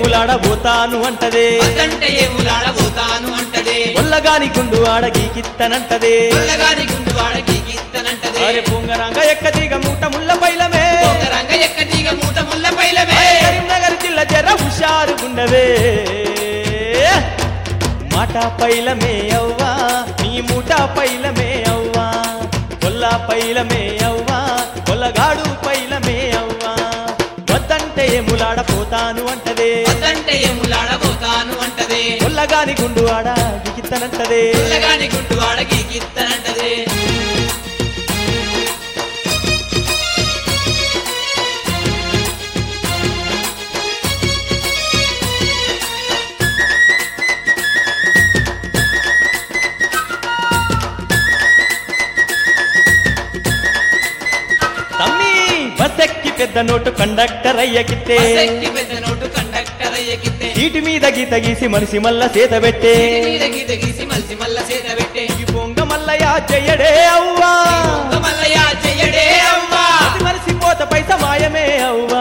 ఏములాడబోతాను అంటదే వద్దంటే ఏములాడబోతాను అంటదే ఒల్లగాని గుండు ఆడ గీకిత్తనంటదే పుల్లగాని గుండు వాడకి గీత్తనంటదే అరే పొంగరంగ ఎక్కదిగ మూట ముళ్ళ పైలమే ఒక రంగ ఎక్క తీగ మూట ముల్ల పైలమే అరే కరీంనగర్ జిల్లా జర హుషారు గుండవే మాట పైలమే అవ్వా నీ మూట పైలమే అవ్వా కొల్ల పైలమే అవ్వా కొల్లగాడు పైలమే అవ్వా వద్దంటే ఏములాడపోతాను అంటదే వద్దంటే ఏములాడబోతాను అంటదే కొల్లగాని గుండు ఆడ దిగిత్తనంటదే పుల్లగాని గుండు వాడకి గీత్తనంటదే తమ్మి బస్సెక్కి పెద్ద నోటు కండక్టర్ అయ్యకిత్తే బస్సెక్కి పెద్ద నోటు కండక్టర్ అయ్యకిత్తే సీటు మీద గీత గీసి మనిషి మల్ల సేత పెట్టే ఇంటి మీద గీత గీసి మలిసి మల్ల చేత పెట్టే ఈ పొంగ మల్లయ్య చెయ్యడే అవ్వా దొంగ మల్లయ్య చెయ్యడే అవ్వా అది మరిసిపోత పైస మాయమే అవ్వా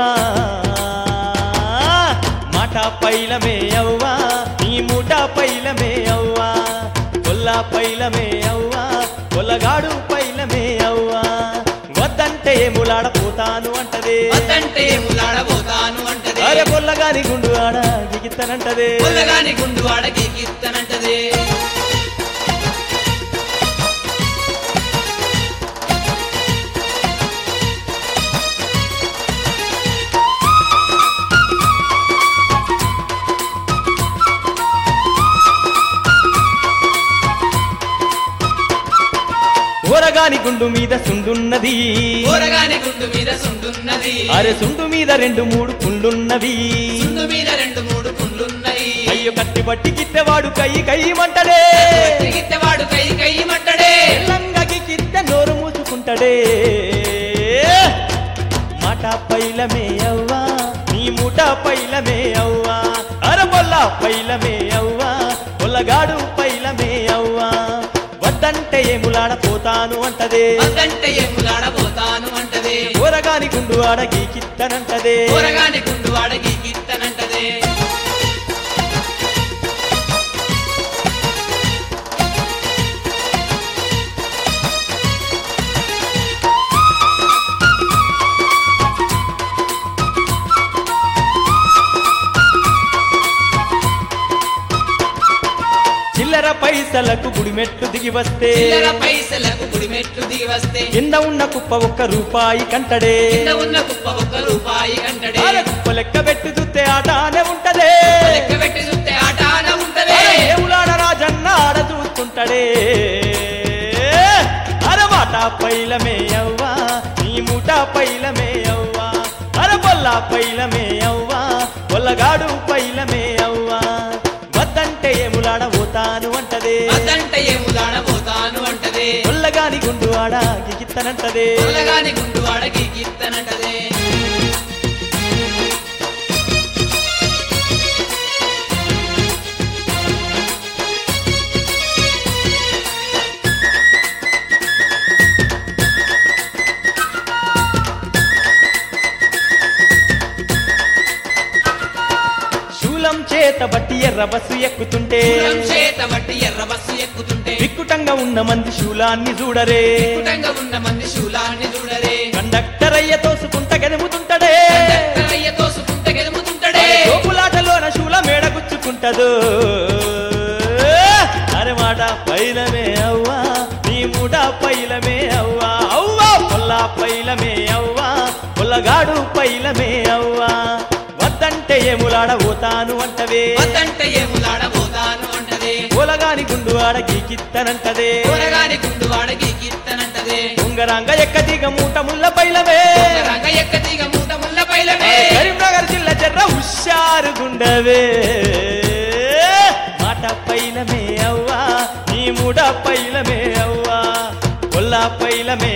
మాట పైలమే అవ్వా నీ మూట పైలమే అవ్వా కొల్ల పైలమే అవ్వా కొల్లగాడు పైలమే అవ్వా వద్దంటే ఏములాడపోతాను అంటదే వద్దంటే ఏములాడబోతాను అంటదే అరే పొల్లగాని గుండు ఆడ దిగిత్తనంటదే పుల్లగాని గుండు వాడకి గీత్తనంటదే ఊరగాని గుండు మీద సుండున్నది కూరగాని గుండు మీద సుండున్నది అరే సుండు మీద రెండు మూడు పుండున్నవి సుండు మీద రెండు మూడు పుండ్లున్నాయి అయ్యో కత్తి బట్టి గిత్తెవాడు కై కయ్యమంటడే తిరిగిత్తేవాడు కై కై మంటడే లంగకి గిత్తె నోరు మూసుకుంటడే మాట పైలమే అవ్వా నీ మూట పైలమే అవ్వా అరబొల్ల పైలమే అవ్వా పొల్లగాడు పైలమే అవ్వా వద్దంటే ఏములాడపోతాను అంటదే వద్దంటే ఏములాడబోతాను అంటదే ఊరగాని గుండు ఆడ గీకిత్తనంటదే కూరగాని గుండు వాడకి గీత్తనంటదే చిల్లర పైసలకు గుడిమెట్లు దిగి వస్తే చిల్లర పైసలకు గుడి మెట్లు దిగి వస్తే కింద ఉన్న కుప్ప ఒక్క రూపాయి కంటడే కింద ఉన్న కుప్ప ఒక్క రూపాయి కంటడే ఆర కుప్ప లెక్క పెట్టి చూస్తే ఆటానే ఉంటదే లెక్క పెట్టి చూస్తే ఆటాన ఉంటదే ఆర దేవులాడ రాజన్న ఆడ చూస్తుంటడే అరమాట పైలమే అవ్వా నీ మూట పైలమే అవ్వా అరబొల్ల పైలమే అవ్వా పొల్లగాడు పైలమే అవ్వా వద్దంటే ఏములాడబోతాను అంటదే వద్దంటే ఏములాడబోతాను అంటదే పొల్లగాని గుండు ఆడ గిగిత్తనంటదే పుల్లగాని గుండు వాడకి గీత్తనంటదే శూలం చేత బట్టి ఎర్ర బస్సు ఎక్కుతుంటే శూలం చేత బట్టి ఎర్ర బస్సు ఎక్కుతుంటే విక్కుటంగా ఉన్న మంది శూలాన్ని చూడరే వికటంగా ఉన్న మంది శూలాన్ని చూడరే కండక్టర్ అయ్య తోసుకుంట గెలుముతుంటడే కండక్టరయ్య తోసుకుంటే గెలుముతుంటడే తోపులాటలోన శూల మేడగుచ్చుకుంటదు అరే మాట పైలమే అవ్వా నీ మూట పైలమే అవ్వా అవ్వా పొల్ల పైలమే అవ్వా పొల్లగాడు పైలమే అవ్వా వద్దంటే ఏములాడబోతాను అంటవే వద్దంటే ఏములాడబోతాను అంటదే పొలగాని గుండు ఆడ గీకిత్తనంటదే కూరగాని గుండు వాడకి గీత్తనంటదే ఉంగరంగ ఎక్కదిగ మూట ముళ్ళ పైలమే రంగ ఎక్క తీగ మూట ముల్ల పైలమే కరీంనగర్ జిల్లా జర్ర హుషారు గుండవే మాట పైలమే అవ్వా నీ మూడ పైలమే అవ్వా కొల్ల పైలమే